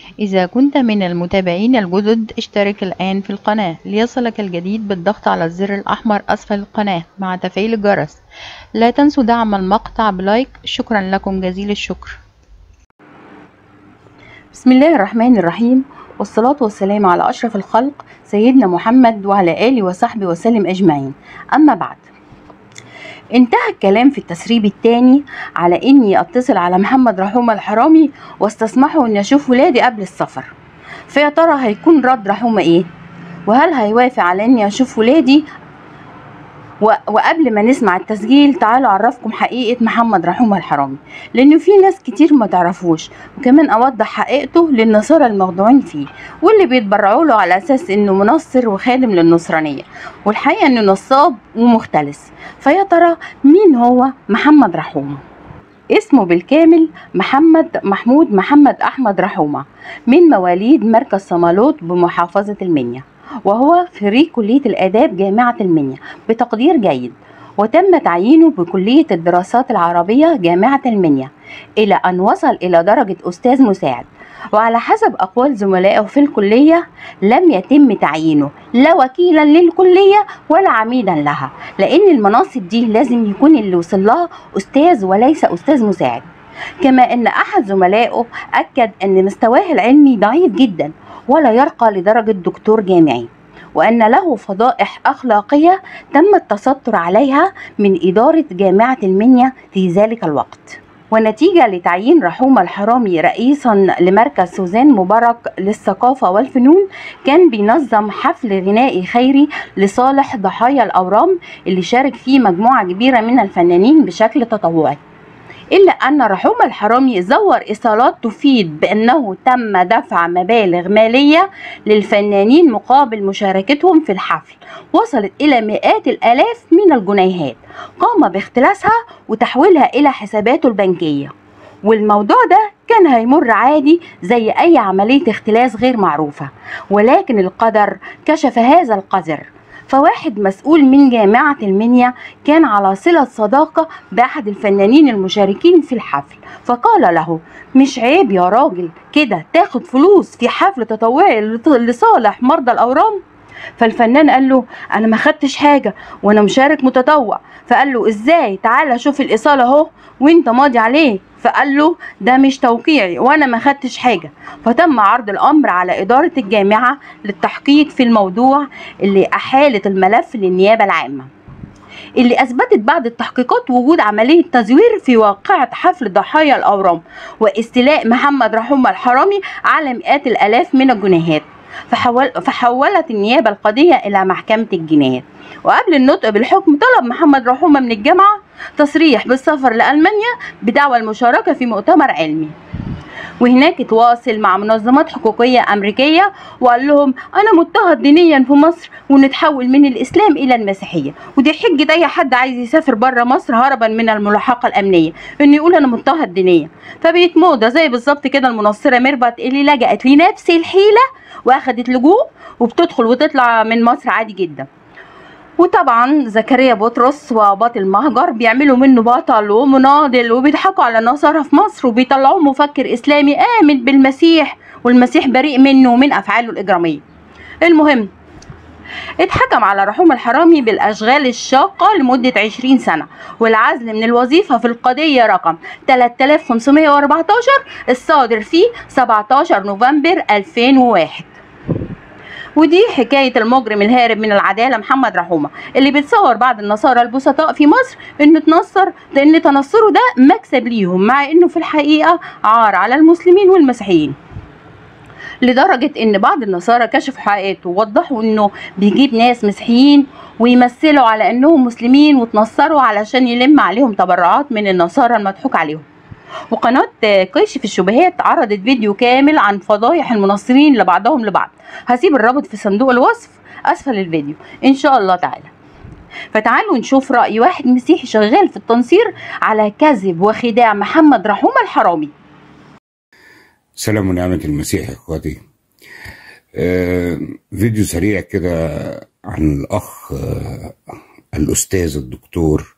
إذا كنت من المتابعين الجدد اشترك الآن في القناة ليصلك الجديد بالضغط على الزر الأحمر أسفل القناة مع تفعيل الجرس لا تنسوا دعم المقطع بلايك شكرا لكم جزيل الشكر بسم الله الرحمن الرحيم والصلاة والسلام على أشرف الخلق سيدنا محمد وعلى آله وصحبه وسلم أجمعين أما بعد انتهى الكلام في التسريب الثاني على اني اتصل على محمد رحومة الحرامي واستسمحه اني اشوف ولادي قبل السفر فيا ترى هيكون رد رحومة ايه وهل هيوافق على اني اشوف ولادي و... وقبل ما نسمع التسجيل تعالوا اعرفكم حقيقة محمد رحومة الحرامي لانه في ناس كتير ما تعرفوش وكمان اوضح حقيقته للنصارى المخدوعين فيه واللي بيتبرعوا له على اساس انه منصر وخادم للنصرانية والحقيقة انه نصاب ومختلس فيا ترى مين هو محمد رحومة اسمه بالكامل محمد محمود محمد أحمد رحومة من مواليد مركز صمالوت بمحافظة المنيا وهو خريج كلية الآداب جامعة المنيا بتقدير جيد وتم تعيينه بكلية الدراسات العربية جامعة المنيا إلى أن وصل إلى درجة أستاذ مساعد وعلى حسب أقوال زملائه في الكلية لم يتم تعيينه لا وكيلا للكلية ولا عميدا لها لأن المناصب دي لازم يكون اللي وصل لها أستاذ وليس أستاذ مساعد كما أن أحد زملائه أكد أن مستواه العلمي ضعيف جدا ولا يرقى لدرجة دكتور جامعي وأن له فضائح أخلاقية تم التستر عليها من إدارة جامعة المنيا في ذلك الوقت ونتيجة لتعيين رحومة الحرامي رئيسا لمركز سوزان مبارك للثقافة والفنون كان بينظم حفل غنائي خيري لصالح ضحايا الأورام اللي شارك فيه مجموعة كبيرة من الفنانين بشكل تطوعي إلا أن رحومة الحرامي زور إيصالات تفيد بأنه تم دفع مبالغ مالية للفنانين مقابل مشاركتهم في الحفل وصلت إلى مئات الآلاف من الجنيهات قام باختلاسها وتحويلها إلى حساباته البنكية والموضوع ده كان هيمر عادي زي أي عملية اختلاس غير معروفة ولكن القدر كشف هذا القذر فواحد مسؤول من جامعة المنيا كان على صلة صداقة بأحد الفنانين المشاركين في الحفل فقال له مش عيب يا راجل كده تاخد فلوس في حفل تطوعي لصالح مرضى الأورام فالفنان قال له انا ما خدتش حاجه وانا مشارك متطوع فقال له ازاي تعالى شوف الايصال اهو وانت ماضي عليه فقال له ده مش توقيعي وانا ما خدتش حاجه فتم عرض الامر على اداره الجامعه للتحقيق في الموضوع اللي احالت الملف للنيابه العامه اللي اثبتت بعد التحقيقات وجود عمليه تزوير في واقعه حفل ضحايا الاورام واستيلاء محمد رحومه الحرامي على مئات الالاف من الجنيهات فحول فحولت النيابة القضية إلى محكمة الجنايات وقبل النطق بالحكم طلب محمد رحومة من الجامعة تصريح بالسفر لألمانيا بدعوى المشاركة في مؤتمر علمي وهناك تواصل مع منظمات حقوقية أمريكية وقال لهم أنا مضطهد دينيا في مصر ونتحول من الإسلام إلى المسيحية ودي حجة أي حد عايز يسافر بره مصر هربا من الملاحقة الأمنية إنه يقول أنا مضطهد دينيا فبقت موضة زي بالظبط كده المنصرة ميرفت اللي لجأت لنفس الحيلة واخدت لجوء وبتدخل وتطلع من مصر عادي جدا وطبعا زكريا بطرس وباطل مهجر بيعملوا منه بطل ومناضل وبيضحكوا على النصارى في مصر وبيطلعوه مفكر اسلامي امن بالمسيح والمسيح بريء منه ومن افعاله الاجراميه المهم اتحكم على رحوم الحرامي بالأشغال الشاقة لمدة 20 سنة والعزل من الوظيفة في القضية رقم 3514 الصادر في 17 نوفمبر 2001 ودي حكاية المجرم الهارب من العدالة محمد رحومة اللي بتصور بعض النصارى البسطاء في مصر انه تنصر ان تنصره ده مكسب ليهم مع انه في الحقيقة عار على المسلمين والمسيحيين لدرجة ان بعض النصارى كشفوا حقيقته ووضحوا انه بيجيب ناس مسيحيين ويمثلوا على انهم مسلمين وتنصروا علشان يلم عليهم تبرعات من النصارى المضحوك عليهم وقناة كشف الشبهات عرضت فيديو كامل عن فضايح المنصرين لبعضهم لبعض هسيب الرابط في صندوق الوصف اسفل الفيديو ان شاء الله تعالى فتعالوا نشوف رأي واحد مسيحي شغال في التنصير على كذب وخداع محمد رحومة الحرامي سلام ونعمة المسيح يا اخواتي آه فيديو سريع كده عن الاخ آه الاستاذ الدكتور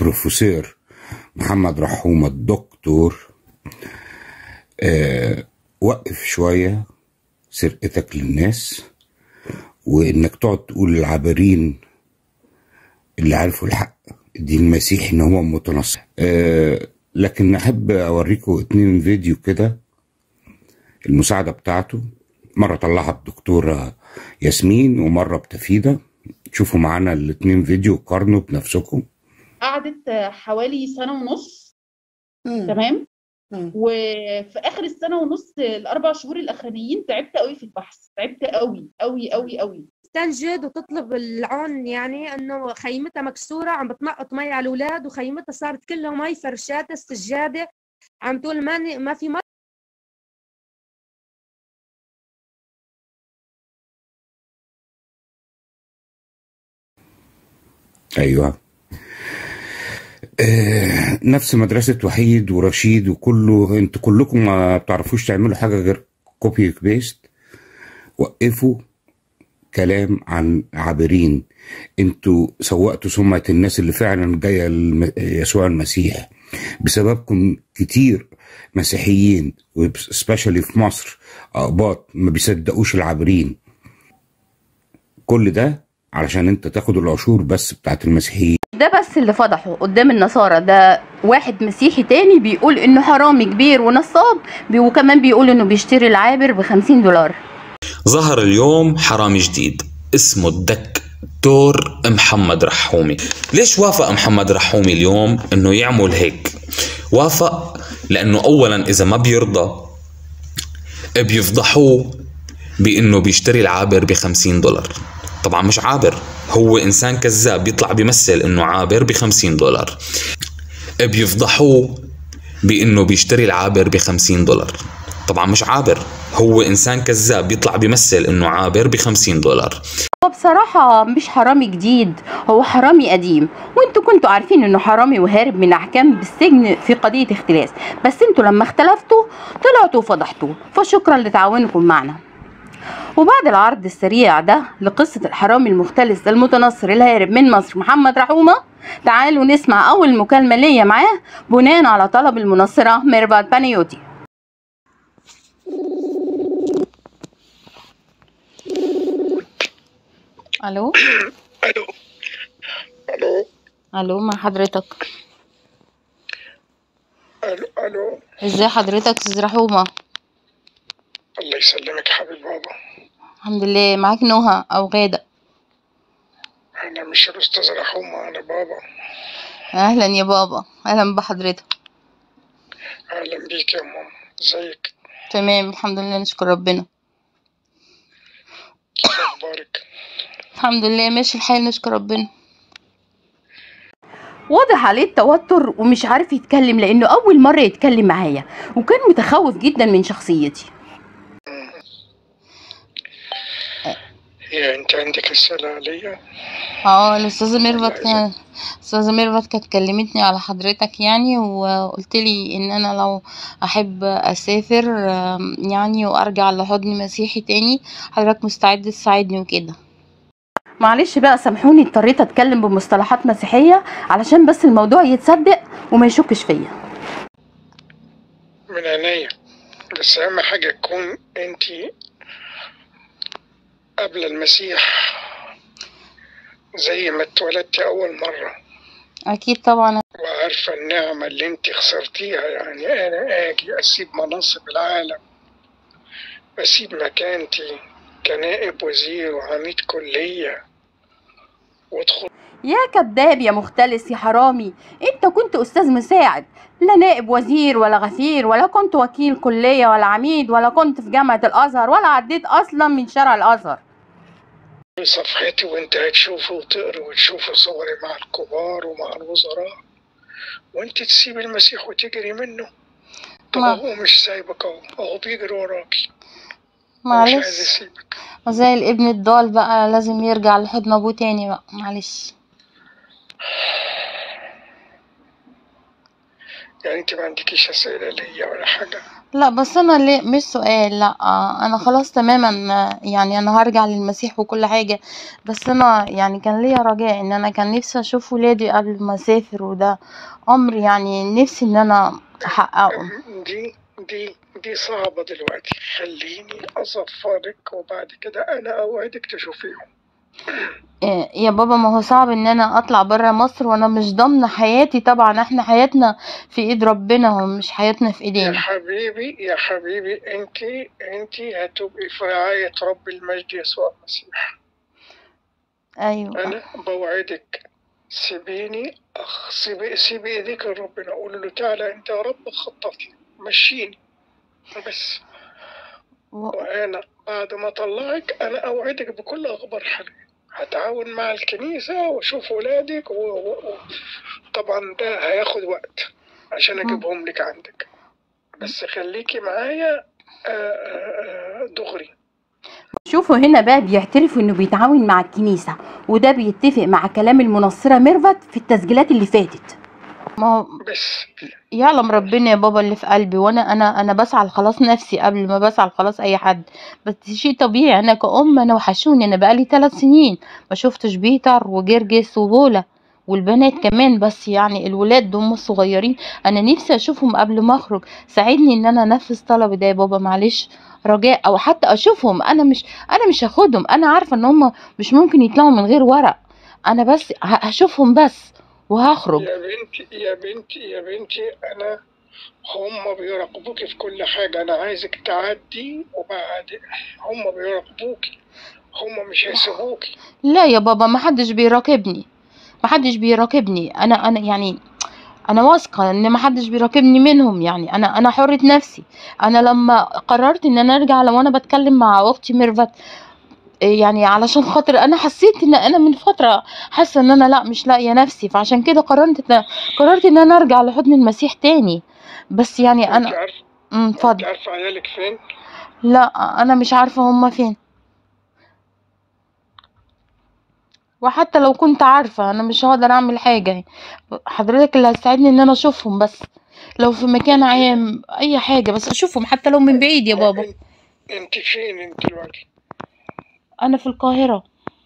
البروفيسور محمد رحومة الدكتور آه وقف شوية سرقتك للناس وإنك تقعد تقول للعابرين اللي عارفوا الحق دين المسيح إن هو متنصر أه لكن أحب أوريكم اتنين فيديو كده المساعدة بتاعته مرة طلعها الدكتورة ياسمين ومرة بتفيدة شوفوا معانا الاتنين فيديو قارنوا بنفسكم قعدت حوالي سنة ونص مم. تمام مم. وفي اخر السنة ونص الاربع شهور الاخرانيين تعبت قوي في البحث تعبت قوي قوي قوي قوي تنجد وتطلب العون يعني انه خيمتها مكسوره عم بتنقط مي على الاولاد وخيمتها صارت كلها مي فرشاتها السجاده عم تقول ما ما في مي ايوه آه نفس مدرسة وحيد ورشيد وكله انتوا كلكم ما بتعرفوش تعملوا حاجة غير كوبي بيست وقفوا كلام عن عابرين انتوا سوقتوا سمعة الناس اللي فعلا جاية الم- يسوع المسيح بسببكم كتير مسيحيين وسبيشالي في مصر اقباط ما بيصدقوش العابرين كل ده علشان انت تاخد العشور بس بتاعت المسيحيين ده بس اللي فضحه قدام النصارى ده واحد مسيحي تاني بيقول انه حرامي كبير ونصاب بي- وكمان بيقول انه بيشتري العابر ب 50 دولار ظهر اليوم حرامي جديد اسمه الدكتور محمد رحومي ليش وافق محمد رحومي اليوم انه يعمل هيك وافق لانه اولا اذا ما بيرضى بيفضحوه بانه بيشتري العابر ب 50 دولار طبعا مش عابر هو انسان كذاب بيطلع بيمثل انه عابر ب 50 دولار بيفضحوه بانه بيشتري العابر ب 50 دولار طبعا مش عابر هو انسان كذاب بيطلع بيمثل انه عابر ب 50 دولار هو بصراحة مش حرامي جديد هو حرامي قديم وانتوا كنتوا عارفين انه حرامي وهارب من احكام بالسجن في قضية اختلاس بس انتوا لما اختلفتوا طلعتوا وفضحتوه فشكرا لتعاونكم معنا وبعد العرض السريع ده لقصة الحرامي المختلس المتنصر الهارب من مصر محمد رحومة تعالوا نسمع أول مكالمة ليا معاه بناء على طلب المنصرة ميرفت بانيوتي الو الو الو الو مع حضرتك الو الو ازاي حضرتك استاذ رحومه الله يسلمك حبيب بابا الحمد لله معاك نهى او غاده انا مش الاستاذ رحومة انا بابا اهلا يا بابا اهلا بحضرتك اهلا بيك يا ماما ازيك تمام الحمد لله نشكر ربنا كيف اخبارك الحمد لله ماشي الحال نشكر ربنا واضح عليه التوتر ومش عارف يتكلم لانه اول مره يتكلم معايا وكان متخوف جدا من شخصيتي هي انت عندك رسالة ليا اه الاستاذه ميرفت كان استاذه ميرفت كانت كلمتني على حضرتك يعني وقلت لي ان انا لو احب اسافر آم، يعني وارجع لحضن مسيحي تاني حضرتك مستعد تساعدني وكده معلش بقى سامحوني اضطريت اتكلم بمصطلحات مسيحيه علشان بس الموضوع يتصدق وما يشكش فيا من عينيا بس اهم حاجة تكون انت قبل المسيح زي ما اتولدتي اول مرة اكيد طبعا وعارفة النعمة اللي انت خسرتيها يعني انا اجي اسيب مناصب العالم اسيب مكانتي كنائب وزير وعميد كلية وادخل يا كذاب يا مختلس يا حرامي انت كنت استاذ مساعد لا نائب وزير ولا غفير ولا كنت وكيل كليه ولا عميد ولا كنت في جامعه الازهر ولا عديت اصلا من شارع الازهر صفحتي وانت هتشوفي وتقري وتشوفي صوري مع الكبار ومع الوزراء وانت تسيب المسيح وتجري منه طب ما- هو مش سايبك اهو اهو بيجري وراكي مش عايز معلش يسيبك زي الابن الضال بقى لازم يرجع لحضن ابوه تاني بقى معلش يعني انت ما عندكيش اسئله ليا ولا حاجه لا بس انا ليه مش سؤال لا آه، انا خلاص تماما آه، يعني انا هرجع للمسيح وكل حاجة بس انا يعني كان ليا رجاء ان انا كان نفسي اشوف ولادي قبل ما اسافر وده امر يعني نفسي ان انا احققه دي دي دي صعبة دلوقتي خليني أصفرك وبعد كده أنا أوعدك تشوفيهم إيه، يا بابا ما هو صعب ان انا اطلع برا مصر وانا مش ضامنه حياتي طبعا احنا حياتنا في ايد ربنا ومش حياتنا في يا ايدينا حبيبي يا حبيبي انت انت هتبقي في رعاية رب المجد يسوع المسيح ايوه أنا بوعدك سيبيني أخ سيبي سيبي إيديك لربنا قول له تعالى أنت يا رب خطط لي مشيني بس و... وأنا بعد ما أطلعك أنا أوعدك بكل أخبار حلوة هتعاون مع الكنيسة وأشوف ولادك و... و... و... طبعا ده هياخد وقت عشان أجيبهم لك عندك بس خليكي معايا آه، آه، آه، دغري شوفوا هنا بقى بيعترف انه بيتعاون مع الكنيسه وده بيتفق مع كلام المنصره ميرفت في التسجيلات اللي فاتت ما هو بس يعلم ربنا يا بابا اللي في قلبي وانا انا انا بسعى لخلاص نفسي قبل ما بسعى لخلاص اي حد بس شيء طبيعي انا كأم انا وحشوني انا بقالي ثلاث سنين ما شفتش بيتر وجرجس وبولا والبنات كمان بس يعني الولاد دول الصغيرين انا نفسي اشوفهم قبل ما اخرج ساعدني ان انا انفذ طلبي ده يا بابا معلش رجاء او حتى اشوفهم انا مش انا مش هاخدهم انا عارفه ان هم مش ممكن يطلعوا من غير ورق انا بس ه- هشوفهم بس وهخرج يا بنتي يا بنتي يا بنتي انا هم بيراقبوكي في كل حاجة أنا عايزك تعدي وبعد هم بيراقبوكي هم مش هيسيبوكي لا يا بابا ما حدش بيراقبني ما حدش بيراقبني انا انا يعني انا واثقه ان ما حدش بيراقبني منهم يعني انا انا حرة نفسي انا لما قررت ان انا ارجع لو انا بتكلم مع اختي ميرفت إيه يعني علشان خاطر انا حسيت ان انا من فتره حاسه ان انا لا مش لاقيه نفسي فعشان كده قررت إن قررت ان انا ارجع لحضن المسيح تاني بس يعني أنت انا عارفة أمم، أنت اتفضل عارفة عيالك فين؟ لا انا مش عارفه هما فين وحتى لو كنت عارفة أنا مش هقدر أعمل حاجة حضرتك اللي هتساعدني إن أنا أشوفهم بس لو في مكان عام أي حاجة بس أشوفهم حتى لو من بعيد يا بابا أنت, أنت فين أنت دلوقتي؟ أنا في القاهرة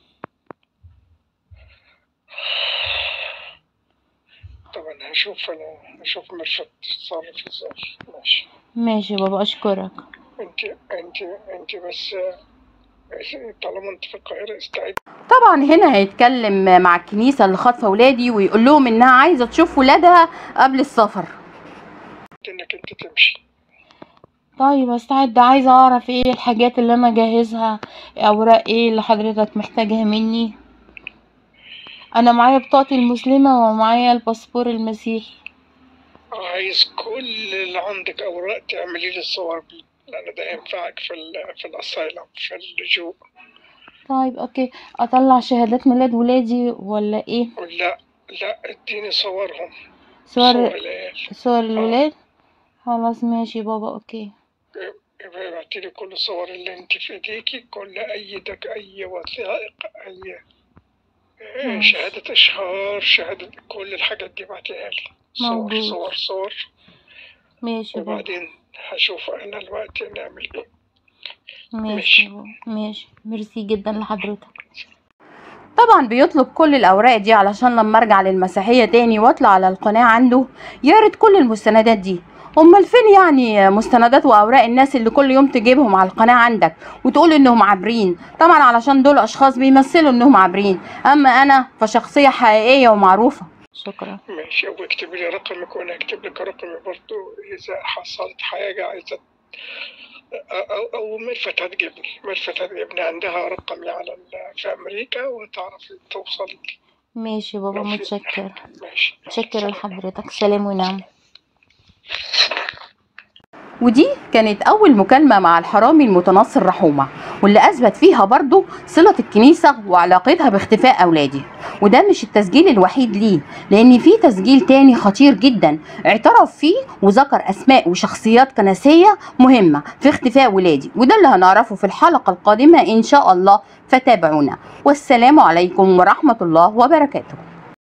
طبعا هشوف أنا هشوف مرشد تتصرف إزاي ماشي ماشي يا بابا أشكرك أنت أنت أنت بس طالما أنت في القاهرة استعد طبعا هنا هيتكلم مع الكنيسة اللي خاطفة ولادي ويقول لهم إنها عايزة تشوف ولادها قبل السفر إنك أنت تمشي طيب استعد عايزة أعرف إيه الحاجات اللي أنا جاهزها أوراق إيه اللي حضرتك محتاجها مني أنا معايا بطاقتي المسلمة ومعايا الباسبور المسيحي عايز كل اللي عندك أوراق تعملي لي الصور بيه لأن ده ينفعك في ال في الأسايلم في اللجوء طيب أوكي أطلع شهادات ميلاد ولادي ولا إيه لا لا اديني صورهم صور صور العيال صور الولاد خلاص ماشي بابا أوكي يبقى ابعتي لي كل الصور اللي انت في ايديكي كل ايدك اي وثائق اي إيه، ماشي. شهادة اشهار شهادة كل الحاجات دي ابعتيها لي صور موجود. صور صور ماشي يا بابا وبعدين هشوف انا الوقت نعمل ايه ماشي يا بابا ماشي ميرسي جدا لحضرتك طبعا بيطلب كل الاوراق دي علشان لما ارجع للمسيحيه تاني واطلع على القناه عنده يعرض كل المستندات دي امال فين يعني مستندات واوراق الناس اللي كل يوم تجيبهم على القناه عندك وتقول انهم عابرين طبعا علشان دول اشخاص بيمثلوا انهم عابرين اما انا فشخصيه حقيقيه ومعروفه شكرا ماشي واكتب لي رقمك وانا اكتب لك رقمي برضو اذا حصلت حاجة عايزة او او مرفت هتجيبني مرفت هتجيبني عندها رقمي على ال- في امريكا وتعرف توصل لي ماشي يا بابا لو في- متشكر ماشي متشكرة لحضرتك سلام ونعم ودي كانت أول مكالمة مع الحرامي المتنصر رحومة واللي أثبت فيها برضو صلة الكنيسة وعلاقتها باختفاء أولادي وده مش التسجيل الوحيد ليه لأن في تسجيل تاني خطير جدا اعترف فيه وذكر أسماء وشخصيات كنسية مهمة في اختفاء ولادي وده اللي هنعرفه في الحلقة القادمة إن شاء الله فتابعونا والسلام عليكم ورحمة الله وبركاته